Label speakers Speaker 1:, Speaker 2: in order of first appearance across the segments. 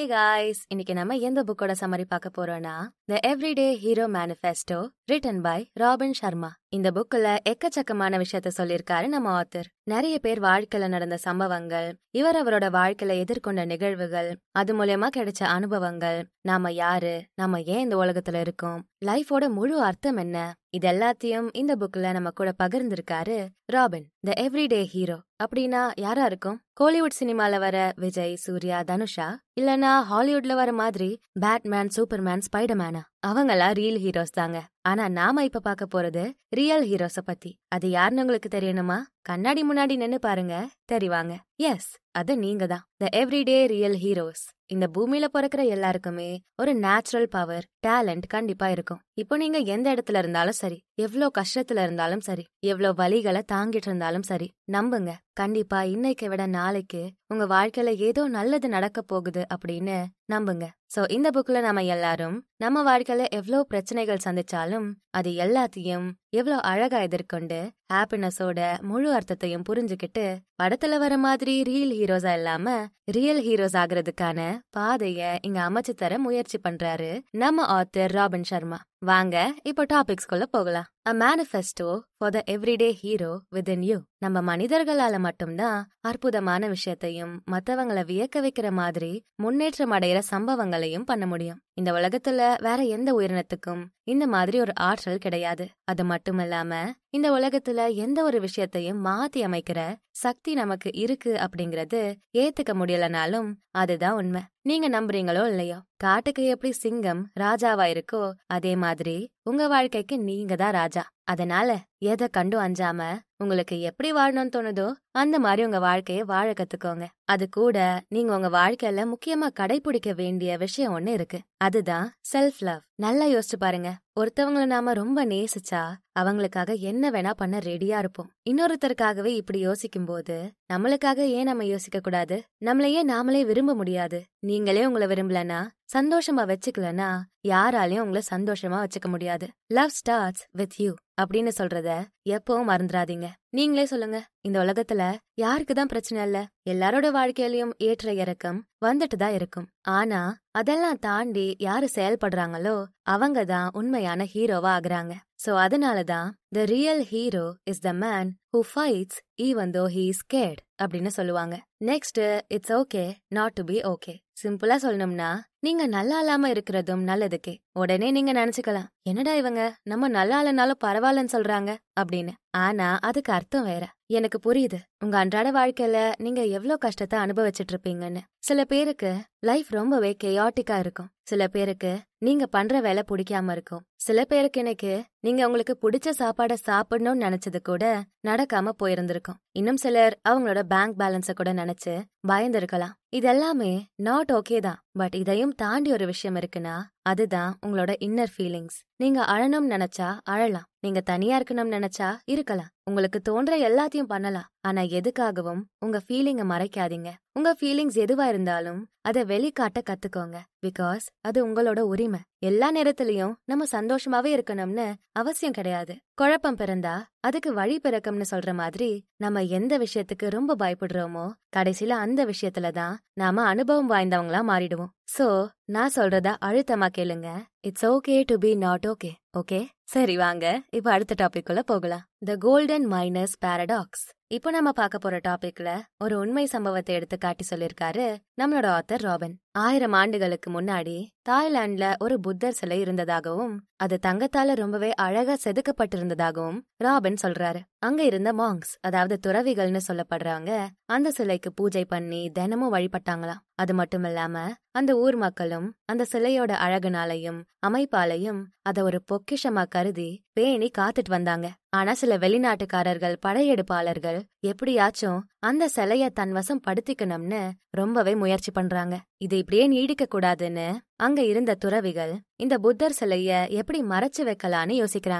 Speaker 1: hey guys இன்னைக்கு நம்ம எந்த புக்கோட சம்மரி பார்க்க போறோம்னா the everyday hero manifesto written by Robin Sharma இந்த புக்ல எக்கச்சக்கமான விஷயத்த சொல்லியிருக்காரு நம்ம ஆத்தர் நிறைய பேர் வாழ்க்கையில நடந்த சம்பவங்கள் இவர் அவரோட வாழ்க்கையில எதிர்கொண்ட நிகழ்வுகள் அது மூலயமா கிடைச்ச அனுபவங்கள் நாம யாரு நாம ஏன் இந்த உலகத்துல இருக்கோம் லைஃபோட முழு அர்த்தம் என்ன இது எல்லாத்தையும் இந்த புக்ல நம்ம கூட பகிர்ந்திருக்காரு ராபின் த எவ்ரிடே ஹீரோ அப்படின்னா யாரா இருக்கும் கோலிவுட் சினிமால வர விஜய் சூர்யா தனுஷா இல்லனா ஹாலிவுட்ல வர மாதிரி பேட்மேன் சூப்பர்மேன் ஸ்பைடர்மேனா அவங்களா ரியல் ஹீரோஸ் தாங்க ஆனா நாம இப்ப பார்க்க போறது ரியல் ஹீரோஸ பத்தி அது யாருன்னு உங்களுக்கு தெரியணுமா கண்ணாடி முன்னாடி நின்னு பாருங்க தெரிவாங்க எஸ் அது நீங்க தான் த எவ்ரிடே ரியல் ஹீரோஸ் இந்த பூமியில பிறக்கிற எல்லாருக்குமே ஒரு நேச்சுரல் பவர் டேலண்ட் கண்டிப்பா இருக்கும் இப்போ நீங்க எந்த இடத்துல இருந்தாலும் சரி எவ்ளோ கஷ்டத்துல இருந்தாலும் சரி எவ்ளோ வலிகளை தாங்கிட்டு இருந்தாலும் சரி நம்புங்க கண்டிப்பா இன்னைக்கு விட நாளைக்கு உங்க வாழ்க்கையில ஏதோ நல்லது நடக்க போகுது அப்படின்னு நம்புங்க சோ இந்த புக்ல நாம எல்லாரும் நம்ம வாழ்க்கையில எவ்ளோ பிரச்சனைகள் சந்திச்சாலும் அது எல்லாத்தையும் எவ்ளோ அழகா எதிர்கொண்டு ஹாப்பினஸோட முழு அர்த்தத்தையும் புரிஞ்சுக்கிட்டு படத்துல வர மாதிரி ரியல் ஹீரோஸா இல்லாம ரியல் ஹீரோஸ் ஆகுறதுக்கான பாதைய இங்க அமைச்சு தர முயற்சி பண்றாரு நம்ம ஆத்தர் ராபின் சர்மா வாங்க இப்போ டாபிக்ஸ்குள்ள போகலாம் a manifesto for the everyday hero within you நம்ம மனிதர்களால மட்டும்தான் அற்புதமான விஷயத்தையும் மத்தவங்களை வியக்க வைக்கிற மாதிரி முன்னேற்றம் அடையிற சம்பவங்களையும் பண்ண முடியும் இந்த உலகத்துல வேற எந்த உயிரினத்துக்கும் இந்த மாதிரி ஒரு ஆற்றல் கிடையாது அது மட்டும் இல்லாம இந்த உலகத்துல எந்த ஒரு விஷயத்தையும் மாத்தி அமைக்கிற சக்தி நமக்கு இருக்கு அப்படிங்கறது ஏத்துக்க முடியலனாலும் அதுதான் உண்மை நீங்க நம்புறீங்களோ இல்லையோ காட்டுக்கு எப்படி சிங்கம் ராஜாவா இருக்கோ அதே மாதிரி உங்க வாழ்க்கைக்கு நீங்க தான் ராஜா அதனால எதை கண்டு அஞ்சாம உங்களுக்கு எப்படி வாழணும்னு தோணுதோ அந்த மாதிரி உங்க வாழ்க்கைய வாழ கத்துக்கோங்க அது கூட நீங்க உங்க வாழ்க்கையில முக்கியமா கடைபிடிக்க வேண்டிய விஷயம் ஒண்ணு இருக்கு அதுதான் செல்ஃப் லவ் நல்லா யோசிச்சு பாருங்க ஒருத்தவங்கள நாம ரொம்ப நேசிச்சா அவங்களுக்காக என்ன வேணா பண்ண ரெடியா இருப்போம் இன்னொருத்தருக்காகவே இப்படி யோசிக்கும் போது நம்மளுக்காக ஏன் நம்ம யோசிக்க கூடாது நம்மளையே நாமளே விரும்ப முடியாது நீங்களே உங்களை விரும்பலனா சந்தோஷமா வச்சுக்கலனா யாராலையும் உங்களை சந்தோஷமா வச்சுக்க முடியாது லவ் ஸ்டார்ட்ஸ் வித் யூ அப்படின்னு சொல்றத எப்பவும் மறந்துடாதீங்க நீங்களே சொல்லுங்க இந்த உலகத்துல யாருக்கு தான் பிரச்சனை இல்ல எல்லாரோட வாழ்க்கையிலயும் ஏற்ற இறக்கம் வந்துட்டு தான் இருக்கும் ஆனா அதெல்லாம் தாண்டி யாரு செயல்படுறாங்களோ அவங்க தான் உண்மையான ஹீரோவா ஆகுறாங்க சோ அதனாலதான் the real hero is the man who fights even though he scared அப்படின்னு சொல்லுவாங்க next it's okay not to be okay சிம்பிளா சொல்லணும்னா நீங்க நல்லா இல்லாம இருக்கிறதும் நல்லதுக்கே உடனே நீங்க நினைச்சுக்கலாம் என்னடா இவங்க நம்ம நல்லா இல்லைனாலும் பரவாயில்லன்னு சொல்றாங்க அப்படின்னு ஆனா அதுக்கு அர்த்தம் வேற எனக்கு புரியுது உங்க அன்றாட வாழ்க்கையில நீங்க எவ்வளவு கஷ்டத்தை அனுபவிச்சுட்டு இருப்பீங்கன்னு சில பேருக்கு லைஃப் ரொம்பவே கெயாட்டிக்கா இருக்கும் சில பேருக்கு நீங்க பண்ற வேலை பிடிக்காம இருக்கும் சில பேருக்கு எனக்கு நீங்க உங்களுக்கு பிடிச்ச சாப்பாட சாப்பிடணும்னு நினைச்சது கூட நடக்காம போயிருந்திருக்கும் இன்னும் சிலர் அவங்களோட பேங்க் பேலன்ஸ கூட நினைச்சு பயந்திருக்கலாம் இதெல்லாமே நாட் ஓகே தான் பட் இதையும் தாண்டி ஒரு விஷயம் இருக்குன்னா அதுதான் உங்களோட இன்னர் ஃபீலிங்ஸ் நீங்க அழணும்னு நினைச்சா அழலாம் நீங்க தனியா இருக்கணும்னு நினைச்சா இருக்கலாம் உங்களுக்கு தோன்ற எல்லாத்தையும் பண்ணலாம் ஆனா எதுக்காகவும் உங்க ஃபீலிங்க மறைக்காதீங்க உங்க ஃபீலிங்ஸ் எதுவா இருந்தாலும் அதை வெளிக்காட்ட கத்துக்கோங்க பிகாஸ் அது உங்களோட உரிமை எல்லா நேரத்திலயும் நம்ம சந்தோஷமாவே இருக்கணும்னு அவசியம் கிடையாது குழப்பம் பிறந்தா அதுக்கு வழி பிறக்கும்னு சொல்ற மாதிரி நம்ம எந்த விஷயத்துக்கு ரொம்ப பயப்படுறோமோ கடைசியில அந்த விஷயத்துல தான் நாம அனுபவம் வாய்ந்தவங்களா மாறிடுவோம் சோ நான் சொல்றத அழுத்தமா கேளுங்க it's okay to be not okay okay சரி வாங்க இப்ப அடுத்த டாபிக் குள்ள போகலாம் த கோல்டன் மைனஸ் பாரடாக்ஸ் இப்போ நம்ம பார்க்க போற டாபிக்ல ஒரு உண்மை சம்பவத்தை எடுத்து காட்டி சொல்லிருக்காரு நம்மளோட ஆத்தர் ராபின் ஆயிரம் ஆண்டுகளுக்கு முன்னாடி தாய்லாந்துல ஒரு புத்தர் சிலை இருந்ததாகவும் அது தங்கத்தால ரொம்பவே அழகா செதுக்கப்பட்டிருந்ததாகவும் ராபின் சொல்றாரு அங்க இருந்த மாங்ஸ் அதாவது துறவிகள்னு சொல்லப்படுறவங்க அந்த சிலைக்கு பூஜை பண்ணி தினமும் வழிபட்டாங்களாம் அது மட்டும் இல்லாம அந்த ஊர் மக்களும் அந்த சிலையோட அழகுனாலையும் அமைப்பாலையும் அத ஒரு பொக்கிஷமா கருதி பேணி காத்துட்டு வந்தாங்க ஆனா சில வெளிநாட்டுக்காரர்கள் படையெடுப்பாளர்கள் எப்படியாச்சும் அந்த சிலைய தன் வசம் படுத்திக்கணும்னு ரொம்பவே முயற்சி பண்றாங்க இது இப்படியே நீடிக்க கூடாதுன்னு அங்க இருந்த துறவிகள் இந்த புத்தர் சிலைய எப்படி மறைச்சு வைக்கலான்னு யோசிக்கிறாங்க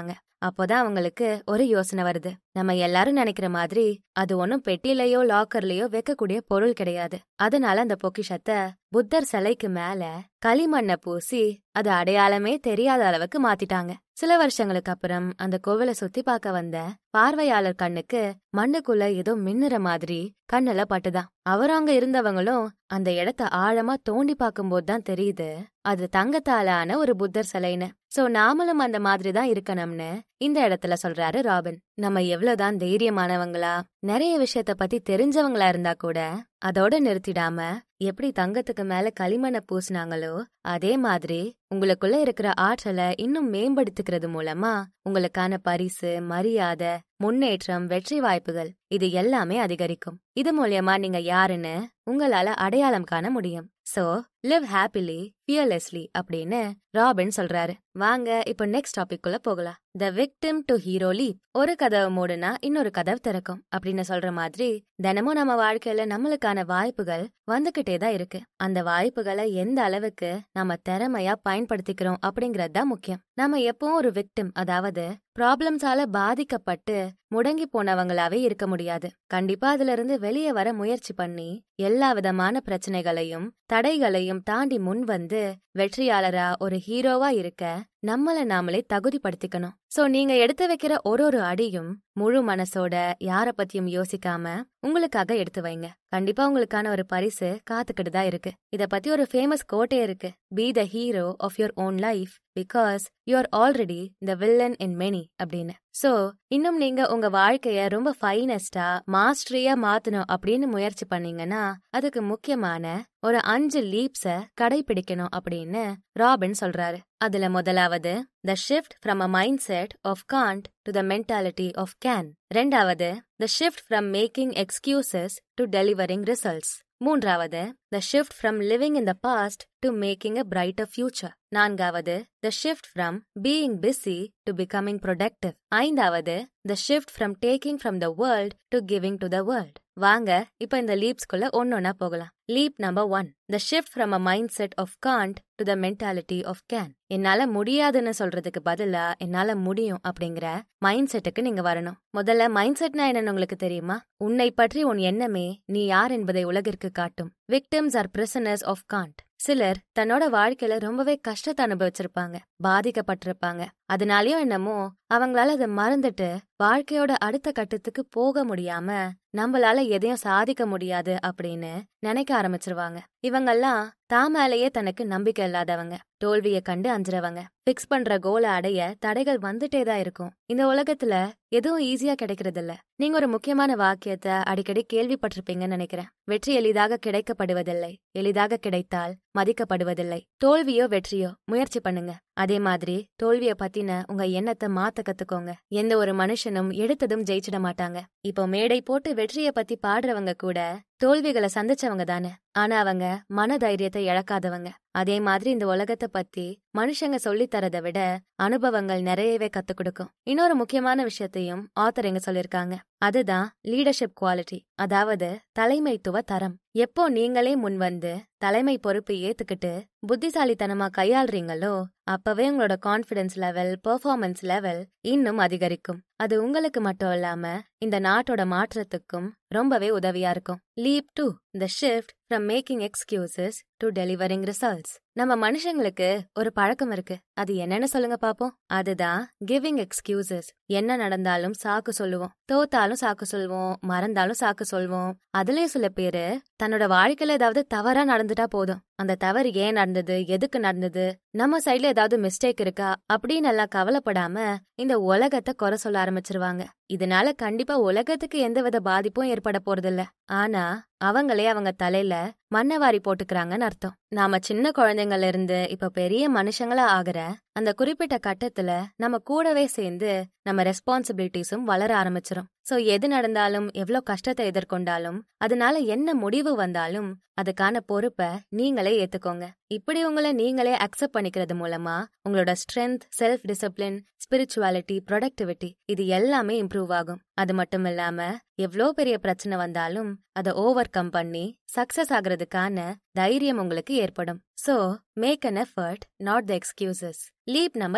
Speaker 1: அப்போதான் அவங்களுக்கு ஒரு யோசனை வருது நம்ம எல்லாரும் நினைக்கிற மாதிரி அது ஒன்னும் பெட்டிலையோ லாக்கர்லயோ வைக்கக்கூடிய பொருள் கிடையாது அதனால அந்த பொக்கிஷத்தை புத்தர் சிலைக்கு மேல களிமண்ணை பூசி அது அடையாளமே தெரியாத அளவுக்கு மாத்திட்டாங்க சில வருஷங்களுக்கு அப்புறம் அந்த கோவிலை சுத்தி பார்க்க வந்த பார்வையாளர் கண்ணுக்கு மண்ணுக்குள்ள ஏதோ மின்னுற மாதிரி கண்ணுல பட்டுதான் அவர் அங்க இருந்தவங்களும் அந்த இடத்த ஆழமா தோண்டி பார்க்கும்போது தான் தெரியுது அது தங்கத்தால ஆன ஒரு புத்தர் சிலைன்னு சோ நாமளும் அந்த மாதிரி தான் இருக்கணும்னு இந்த இடத்துல சொல்றாரு ராபின் நம்ம எவ்வளவுதான் தைரியமானவங்களா நிறைய விஷயத்த பத்தி தெரிஞ்சவங்களா இருந்தா கூட அதோட நிறுத்திடாம எப்படி தங்கத்துக்கு மேல களிமண்ணை பூசினாங்களோ அதே மாதிரி உங்களுக்குள்ள இருக்கிற ஆற்றலை இன்னும் மேம்படுத்திக்கிறது மூலமா உங்களுக்கான பரிசு மரியாதை முன்னேற்றம் வெற்றி வாய்ப்புகள் இது எல்லாமே அதிகரிக்கும் இது மூலியமா நீங்க யாருன்னு உங்களால அடையாளம் காண முடியும் சோ லிவ் ஹாப்பிலி ஃபியர்லெஸ்லி அப்படின்னு ராபின் சொல்றாரு வாங்க இப்போ நெக்ஸ்ட் டாபிக் குள்ள போகலாம் the victim to hero leap ஒரு கதவு மூடுனா இன்னொரு கதவு திறக்கும் அப்படின்னு சொல்ற மாதிரி தினமும் நம்ம வாழ்க்கையில நம்மளுக்கான வாய்ப்புகள் வந்துகிட்டே தான் இருக்கு அந்த வாய்ப்புகளை எந்த அளவுக்கு நம்ம திறமையா பயன்படுத்திக்கிறோம் அப்படிங்கறது தான் முக்கியம் நம்ம எப்பவும் ஒரு விக்டிம் அதாவது ப்ராப்ளம்ஸால பாதிக்கப்பட்டு முடங்கி போனவங்களாவே இருக்க முடியாது கண்டிப்பா அதுல இருந்து வெளியே வர முயற்சி பண்ணி எல்லா விதமான பிரச்சனைகளையும் தடைகளையும் தாண்டி முன் வந்து வெற்றியாளரா ஒரு ஹீரோவா இருக்க நம்மள நாமளே தகுதிப்படுத்திக்கணும் சோ நீங்க எடுத்து வைக்கிற ஒரு ஒரு அடியும் முழு மனசோட யார பத்தியும் யோசிக்காம உங்களுக்காக எடுத்து வைங்க கண்டிப்பா உங்களுக்கான ஒரு பரிசு காத்துக்கிட்டு தான் இருக்கு இத பத்தி ஒரு ஃபேமஸ் கோட்டே இருக்கு be the hero of your own life because you are already the villain in many அப்படின்னு சோ இன்னும் நீங்க உங்க வாழ்க்கைய ரொம்ப ஃபைனஸ்டா மாஸ்டரியா மாத்தணும் அப்படின்னு முயற்சி பண்ணீங்கன்னா அதுக்கு முக்கியமான ஒரு அஞ்சு லீப்ஸ கடைபிடிக்கணும் அப்படின்னு ராபின் சொல்றாரு அதுல முதலாவது the shift from a mind set of can't to the mentality of can ரெண்டாவது the shift from making excuses to delivering results மூன்றாவது the shift from living in the past to making a brighter future நான்காவது the shift from being busy to becoming productive ஐந்தாவது the shift from taking from the world to giving to the world வாங்க இப்ப இந்த லீப்ஸ்குள்ள ஒன்னொன்னா போகலாம் leap number one the shift from a mind set of can't to the mentality of can என்னால முடியாதுன்னு சொல்றதுக்கு பதிலா என்னால முடியும் அப்படிங்கிற மைண்ட் செட்டுக்கு நீங்க வரணும் முதல்ல மைண்ட் செட்னா என்னன்னு உங்களுக்கு தெரியுமா உன்னை பற்றி உன் எண்ணமே நீ யார் என்பதை உலகிற்கு காட்டும் victims are prisoners of can't சிலர் தன்னோட வாழ்க்கையில ரொம்பவே கஷ்டத்தை அனுபவிச்சிருப்பாங்க பாதிக்கப்பட்டிருப்பாங்க அதனாலயும் என்னமோ அவங்களால அதை மறந்துட்டு வாழ்க்கையோட அடுத்த கட்டத்துக்கு போக முடியாம நம்மளால எதையும் சாதிக்க முடியாது அப்படின்னு நினைக்க ஆரம்பிச்சிருவாங்க இவங்கெல்லாம் தான் மேலேயே தனக்கு நம்பிக்கை இல்லாதவங்க தோல்விய கண்டு அஞ்சுறவங்க பிக்ஸ் பண்ற கோலை அடைய தடைகள் வந்துட்டே தான் இருக்கும் இந்த உலகத்துல எதுவும் ஈஸியா கிடைக்கிறது இல்ல நீங்க ஒரு முக்கியமான வாக்கியத்தை அடிக்கடி கேள்விப்பட்டிருப்பீங்கன்னு நினைக்கிறேன் வெற்றி எளிதாக கிடைக்கப்படுவதில்லை எளிதாக கிடைத்தால் மதிக்கப்படுவதில்லை தோல்வியோ வெற்றியோ முயற்சி பண்ணுங்க அதே மாதிரி தோல்விய பத்தின உங்க எண்ணத்தை மாத்த கத்துக்கோங்க எந்த ஒரு மனுஷனும் எடுத்ததும் ஜெயிச்சிட மாட்டாங்க இப்போ மேடை போட்டு வெற்றிய பத்தி பாடுறவங்க கூட தோல்விகளை சந்திச்சவங்க தானே ஆனா அவங்க மன தைரியத்தை இழக்காதவங்க அதே மாதிரி இந்த உலகத்தை பத்தி மனுஷங்க சொல்லி தரதை விட அனுபவங்கள் நிறையவே கத்து கொடுக்கும் இன்னொரு முக்கியமான விஷயத்தையும் ஆத்தர் இங்க சொல்லிருக்காங்க அதுதான் லீடர்ஷிப் குவாலிட்டி அதாவது தலைமைத்துவ தரம் எப்போ நீங்களே முன் வந்து தலைமை பொறுப்பு ஏத்துக்கிட்டு புத்திசாலித்தனமா கையாளுறீங்களோ அப்பவே உங்களோட கான்பிடன்ஸ் லெவல் பெர்ஃபார்மன்ஸ் லெவல் இன்னும் அதிகரிக்கும் அது உங்களுக்கு மட்டும் இல்லாம இந்த நாட்டோட மாற்றத்துக்கும் ரொம்பவே உதவியா இருக்கும் leap two the shift from making excuses to delivering results நம்ம மனுஷங்களுக்கு ஒரு பழக்கம் இருக்கு அது என்னன்னு சொல்லுங்க பாப்போம் அதுதான் கிவிங் எக்ஸ்கியூசஸ் என்ன நடந்தாலும் சாக்கு சொல்லுவோம் தோத்தாலும் சாக்கு சொல்வோம் மறந்தாலும் சாக்கு சொல்வோம் அதுலயும் சில பேரு தன்னோட வாழ்க்கையில ஏதாவது தவறா நடந்துட்டா போதும் அந்த தவறு ஏன் நடந்தது எதுக்கு நடந்தது நம்ம சைட்ல ஏதாவது மிஸ்டேக் இருக்கா அப்படின்னு எல்லாம் கவலைப்படாம இந்த உலகத்தை குறை சொல்ல ஆரம்பிச்சிருவாங்க இதனால கண்டிப்பா உலகத்துக்கு எந்தவித பாதிப்பும் ஏற்பட போறதில்ல ஆனா அவங்களே அவங்க தலையில மண்ணை வாரி போட்டுக்கிறாங்கன்னு அர்த்தம் நாம சின்ன குழந்தைங்கள்ல இருந்து இப்ப பெரிய மனுஷங்களா ஆகுற அந்த குறிப்பிட்ட கட்டத்துல நம்ம கூடவே சேர்ந்து நம்ம ரெஸ்பான்சிபிலிட்டிஸும் வளர ஆரம்பிச்சிரும் சோ எது நடந்தாலும் எவ்வளோ கஷ்டத்தை எதிர்கொண்டாலும் அதனால என்ன முடிவு வந்தாலும் அதுக்கான பொறுப்பை நீங்களே ஏத்துக்கோங்க இப்படி உங்களை நீங்களே அக்செப்ட் பண்ணிக்கிறது மூலமா உங்களோட strength self discipline spirituality productivity இது எல்லாமே இம்ப்ரூவ் ஆகும் அது மட்டும் இல்லாம எவ்வளோ பெரிய பிரச்சனை வந்தாலும் அதை ஓவர் கம் பண்ணி சக்சஸ் ஆகுறதுக்கான தைரியம் உங்களுக்கு ஏற்படும் so make an effort not the excuses leap number three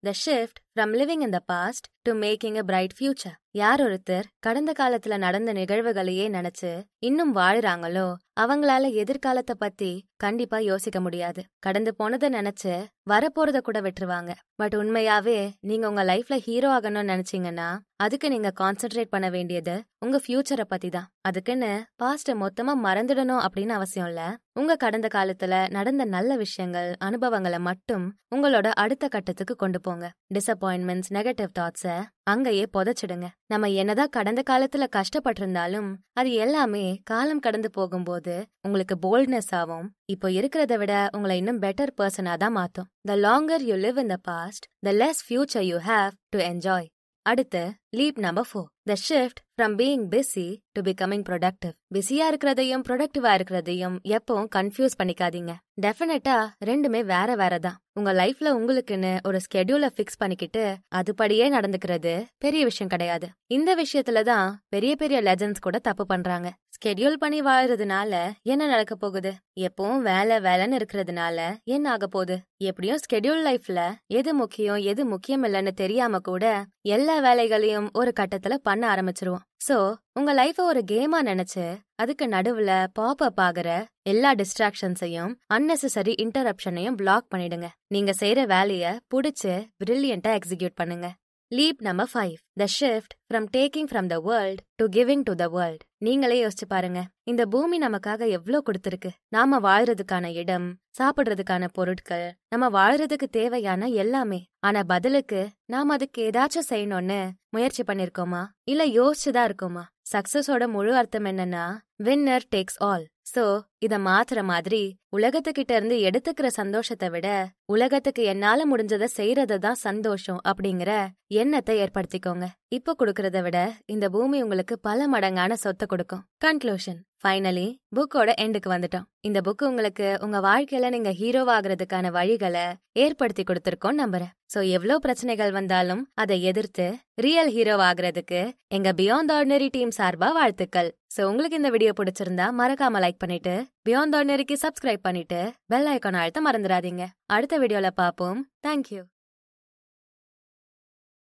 Speaker 1: the shift from living in the past to making a bright future யார் ஒருத்தர் கடந்த காலத்துல நடந்த நிகழ்வுகளையே நினைச்சு இன்னும் வாழுறாங்களோ அவங்களால எதிர்காலத்தை பத்தி கண்டிப்பா யோசிக்க முடியாது கடந்து போனதை நினைச்சு வரப்போறத கூட விட்டுருவாங்க பட் உண்மையாவே நீங்க உங்க லைஃப்ல ஹீரோ ஆகணும்னு நினைச்சீங்கன்னா அதுக்கு நீங்க கான்சென்ட்ரேட் பண்ண வேண்டியது உங்க ஃபியூச்சரை பத்தி தான் அதுக்குன்னு பாஸ்ட மொத்தமா மறந்துடணும் அப்படின்னு அவசியம் இல்ல உங்க கடந்த காலத்துல நடந்த நல்ல விஷயங்கள் அனுபவங்களை மட்டும் உங்களோட அடுத்த கட்டத்துக்கு கொண்டு போங்க டிசப்பாயின்மெண்ட்ஸ் நெகட்டிவ் தாட்ஸ அங்கேயே புதைச்சிடுங்க நம்ம என்னதான் கடந்த காலத்துல கஷ்டப்பட்டிருந்தாலும் அது எல்லாமே காலம் கடந்து போகும்போது உங்களுக்கு போல்ட்னஸ் ஆகும் இப்போ இருக்கிறத விட உங்களை இன்னும் பெட்டர் பர்சனா தான் மாத்தும் the longer you live in the past the less future you have to enjoy அடுத்து leap number four the shift from being busy to becoming productive பிஸியா இருக்கிறதையும் ப்ரொடக்டிவா இருக்கிறதையும் எப்பவும் கன்ஃபியூஸ் பண்ணிக்காதீங்க டெஃபினட்டா ரெண்டுமே வேற வேற தான் உங்க லைஃப்ல உங்களுக்குன்னு ஒரு ஸ்கெடியூல ஃபிக்ஸ் பண்ணிக்கிட்டு அதுபடியே நடந்துக்கிறது பெரிய விஷயம் கிடையாது இந்த விஷயத்துல தான் பெரிய பெரிய லெஜண்ட்ஸ் கூட தப்பு பண்றாங்க ஸ்கெடியூல் பண்ணி வாழறதுனால என்ன நடக்க போகுது எப்பவும் வேலை வேலைன்னு இருக்கிறதுனால என்ன ஆக போகுது எப்படியும் ஸ்கெடியூல் லைஃப்ல எது முக்கியம் எது முக்கியம் இல்லைன்னு தெரியாம கூட எல்லா வேலைகளையும் ஒரு கட்டத்துல பண்ண ஆரம்பிச்சிருவோம் சோ உங்க லைஃப ஒரு கேமா நினைச்சு அதுக்கு நடுவுல பாப் அப் ஆகுற எல்லா டிஸ்ட்ராக்ஷன்ஸையும் அன்னெசரி இன்டரப்ஷனையும் பிளாக் பண்ணிடுங்க நீங்க செய்யற வேலைய புடிச்சு பிரில்லியண்டா எக்ஸிக்யூட் பண்ணுங்க leap number five the shift from taking from the world to giving to the world நீங்களே யோசிச்சு பாருங்க இந்த பூமி நமக்காக எவ்ளோ கொடுத்துருக்கு நாம வாழ்றதுக்கான இடம் சாப்பிடுறதுக்கான பொருட்கள் நம்ம வாழ்றதுக்கு தேவையான எல்லாமே ஆனா பதிலுக்கு நாம அதுக்கு ஏதாச்சும் செய்யணும்னு முயற்சி பண்ணிருக்கோமா இல்ல யோசிச்சுதான் இருக்கோமா சக்சஸோட முழு அர்த்தம் என்னன்னா வின்னர் டேக்ஸ் ஆல் சோ இத மாத்துற மாதிரி உலகத்துக்கிட்ட இருந்து எடுத்துக்கிற சந்தோஷத்தை விட உலகத்துக்கு என்னால முடிஞ்சதை செய்யறது தான் சந்தோஷம் அப்படிங்கிற எண்ணத்தை ஏற்படுத்திக்கோங்க இப்ப கொடுக்கறத விட இந்த பூமி உங்களுக்கு பல மடங்கான சொத்தை கொடுக்கும் கன்க்ளூஷன் ஃபைனலி புக்கோட எண்டுக்கு வந்துட்டோம் இந்த புக் உங்களுக்கு உங்க வாழ்க்கையில நீங்க ஹீரோவாகிறதுக்கான வழிகளை ஏற்படுத்தி கொடுத்திருக்கோம் நம்புறேன் சோ எவ்வளவு பிரச்சனைகள் வந்தாலும் அதை எதிர்த்து ரியல் ஹீரோ ஆகுறதுக்கு எங்க பியாண்ட் ஆர்டினரி டீம் சார்பா வாழ்த்துக்கள் சோ உங்களுக்கு இந்த வீடியோ பிடிச்சிருந்தா மறக்காம லைக் பண்ணிட்டு பியாண்ட் ஆர்டினரிக்கு சப்ஸ்கிரைப் பண்ணிட்டு பெல் ஐக்கான் அழுத்த மறந்துடாதீங்க அடுத்த வீடியோல பாப்போம் தேங்க்யூ